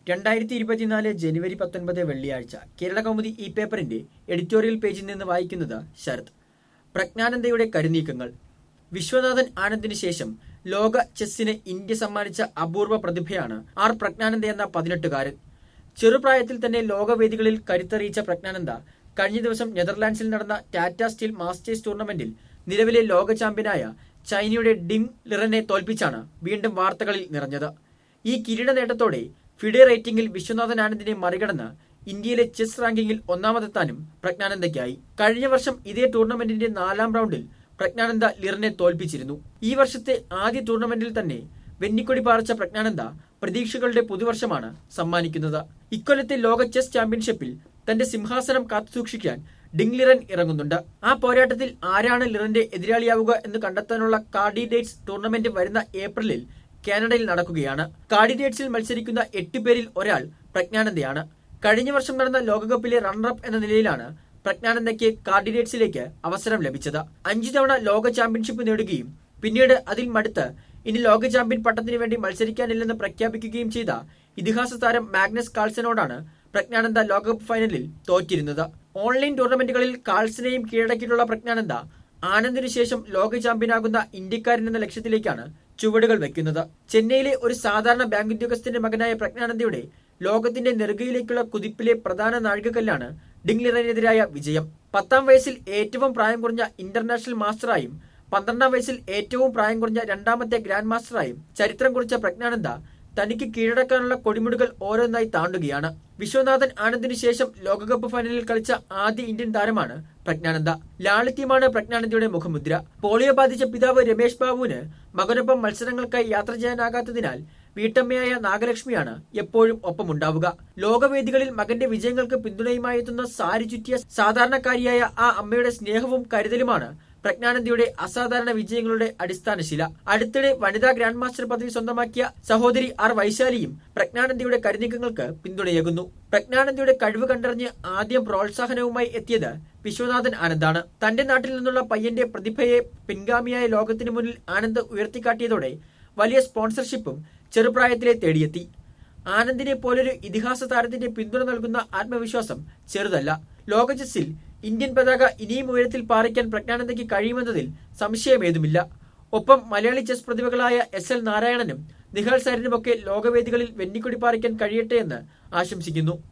രണ്ടായിരത്തി ഇരുപത്തിനാല് ജനുവരി പത്തൊൻപത് വെള്ളിയാഴ്ച കേരള കൗമുദി ഈ പേപ്പറിന്റെ എഡിറ്റോറിയൽ പേജിൽ നിന്ന് വായിക്കുന്നത് ശരത് പ്രജ്ഞാനന്ദയുടെ കരുനീക്കങ്ങൾ വിശ്വനാഥൻ ആനന്ദിന് ശേഷം ലോക ചെസ്സിന് ഇന്ത്യ സമ്മാനിച്ച അപൂർവ പ്രതിഭയാണ് ആർ പ്രജ്ഞാനന്ദ എന്ന പതിനെട്ടുകാരൻ ചെറുപ്രായത്തിൽ തന്നെ ലോകവേദികളിൽ കരുത്തറിയിച്ച പ്രജ്ഞാനന്ദ കഴിഞ്ഞ ദിവസം നെതർലാൻഡ്സിൽ നടന്ന ടാറ്റ സ്റ്റീൽ മാസ്റ്റേഴ്സ് ടൂർണമെന്റിൽ നിലവിലെ ലോക ചാമ്പ്യനായ ചൈനയുടെ ഡിങ് ലിറനെ തോൽപ്പിച്ചാണ് വീണ്ടും വാർത്തകളിൽ നിറഞ്ഞത് ഈ കിരീട നേട്ടത്തോടെ ഫിഡെ റേറ്റിംഗിൽ വിശ്വനാഥൻ ആനന്ദിനെ മറികടന്ന് ഇന്ത്യയിലെ ചെസ് റാങ്കിങ്ങിൽ ഒന്നാമതെത്താനും പ്രജ്ഞാനന്ദയ്ക്കായി കഴിഞ്ഞ വർഷം ഇതേ ടൂർണമെന്റിന്റെ നാലാം റൗണ്ടിൽ പ്രജ്ഞാനന്ദ ലിറിനെ തോൽപ്പിച്ചിരുന്നു ഈ വർഷത്തെ ആദ്യ ടൂർണമെന്റിൽ തന്നെ വെന്നിക്കൊടി പാറിച്ച പ്രജ്ഞാനന്ദ പ്രതീക്ഷകളുടെ പുതുവർഷമാണ് സമ്മാനിക്കുന്നത് ഇക്കൊല്ലത്തെ ലോക ചെസ് ചാമ്പ്യൻഷിപ്പിൽ തന്റെ സിംഹാസനം കാത്തുസൂക്ഷിക്കാൻ ഡിങ് ലിറൻ ഇറങ്ങുന്നുണ്ട് ആ പോരാട്ടത്തിൽ ആരാണ് ലിറന്റെ എതിരാളിയാവുക എന്ന് കണ്ടെത്താനുള്ള കാർഡിഡേറ്റ്സ് ടൂർണമെന്റ് വരുന്ന ഏപ്രിലിൽ കാനഡയിൽ നടക്കുകയാണ് കാർഡിഡേറ്റ്സിൽ മത്സരിക്കുന്ന എട്ട് പേരിൽ ഒരാൾ പ്രജ്ഞാനന്ദയാണ് കഴിഞ്ഞ വർഷം നടന്ന ലോകകപ്പിലെ റണ്ണറപ്പ് എന്ന നിലയിലാണ് പ്രജ്ഞാനന്ദയ്ക്ക് കാർഡിഡേറ്റ്സിലേക്ക് അവസരം ലഭിച്ചത് അഞ്ചു തവണ ലോക ചാമ്പ്യൻഷിപ്പ് നേടുകയും പിന്നീട് അതിൽ മടുത്ത് ഇനി ലോക ചാമ്പ്യൻ പട്ടത്തിന് വേണ്ടി മത്സരിക്കാനില്ലെന്ന് പ്രഖ്യാപിക്കുകയും ചെയ്ത ഇതിഹാസ താരം മാഗ്നസ് കാൾസനോടാണ് പ്രജ്ഞാനന്ദ ലോകകപ്പ് ഫൈനലിൽ തോറ്റിരുന്നത് ഓൺലൈൻ ടൂർണമെന്റുകളിൽ കാൾസനെയും കീഴടക്കിയിട്ടുള്ള പ്രജ്ഞാനന്ദ ആനന്ദിനു ശേഷം ലോക ചാമ്പ്യനാകുന്ന ഇന്ത്യക്കാരൻ എന്ന ലക്ഷ്യത്തിലേക്കാണ് ചുവടുകൾ വെക്കുന്നത് ചെന്നൈയിലെ ഒരു സാധാരണ ബാങ്ക് ഉദ്യോഗസ്ഥന്റെ മകനായ പ്രജ്ഞാനന്ദയുടെ ലോകത്തിന്റെ നെറുകയിലേക്കുള്ള കുതിപ്പിലെ പ്രധാന നാഴികക്കല്ലാണ് ഡിംഗ്ലിറനെതിരായ വിജയം പത്താം വയസ്സിൽ ഏറ്റവും പ്രായം കുറഞ്ഞ ഇന്റർനാഷണൽ മാസ്റ്ററായും പന്ത്രണ്ടാം വയസ്സിൽ ഏറ്റവും പ്രായം കുറഞ്ഞ രണ്ടാമത്തെ ഗ്രാൻഡ് മാസ്റ്ററായും ചരിത്രം കുറിച്ച പ്രജ്ഞാനന്ദ തനിക്ക് കീഴടക്കാനുള്ള കൊടിമുടുകൾ ഓരോന്നായി താണ്ടുകയാണ് വിശ്വനാഥൻ ആനന്ദിനു ശേഷം ലോകകപ്പ് ഫൈനലിൽ കളിച്ച ആദ്യ ഇന്ത്യൻ താരമാണ് പ്രജ്ഞാനന്ദ ലാളിത്യമാണ് പ്രജ്ഞാനന്ദയുടെ മുഖമുദ്ര പോളിയോ ബാധിച്ച പിതാവ് രമേശ് ബാബുവിന് മകനൊപ്പം മത്സരങ്ങൾക്കായി യാത്ര ചെയ്യാനാകാത്തതിനാൽ വീട്ടമ്മയായ നാഗലക്ഷ്മിയാണ് എപ്പോഴും ഒപ്പമുണ്ടാവുക ലോകവേദികളിൽ മകന്റെ വിജയങ്ങൾക്ക് പിന്തുണയുമായി എത്തുന്ന സാരി ചുറ്റിയ സാധാരണക്കാരിയായ ആ അമ്മയുടെ സ്നേഹവും കരുതലുമാണ് പ്രജ്ഞാനന്ദയുടെ അസാധാരണ വിജയങ്ങളുടെ അടിസ്ഥാനശില അടുത്തിടെ വനിതാ ഗ്രാൻഡ് മാസ്റ്റർ പദവി സ്വന്തമാക്കിയ സഹോദരി ആർ വൈശാലിയും പ്രജ്ഞാനന്ദയുടെ കരുനീക്കങ്ങൾക്ക് പിന്തുണയേകുന്നു പ്രജ്ഞാനന്ദയുടെ കഴിവ് കണ്ടറിഞ്ഞ് ആദ്യം പ്രോത്സാഹനവുമായി എത്തിയത് വിശ്വനാഥൻ ആനന്ദാണ് തന്റെ നാട്ടിൽ നിന്നുള്ള പയ്യന്റെ പ്രതിഭയെ പിൻഗാമിയായ ലോകത്തിനു മുന്നിൽ ആനന്ദ് ഉയർത്തിക്കാട്ടിയതോടെ വലിയ സ്പോൺസർഷിപ്പും ചെറുപ്രായത്തിലെ തേടിയെത്തി ആനന്ദിനെ പോലൊരു ഇതിഹാസ താരത്തിന്റെ പിന്തുണ നൽകുന്ന ആത്മവിശ്വാസം ചെറുതല്ല ലോക ചെസ്സിൽ ഇന്ത്യൻ പതാക ഇനിയും ഉയരത്തിൽ പാറിക്കാൻ പ്രജ്ഞാനന്ദയ്ക്ക് കഴിയുമെന്നതിൽ സംശയമേതുമില്ല ഒപ്പം മലയാളി ചെസ് പ്രതിഭകളായ എസ് എൽ നാരായണനും നിഹാൽ സരിനുമൊക്കെ ലോകവേദികളിൽ വെന്നിക്കൊടി പാറിക്കാൻ കഴിയട്ടെ എന്ന് ആശംസിക്കുന്നു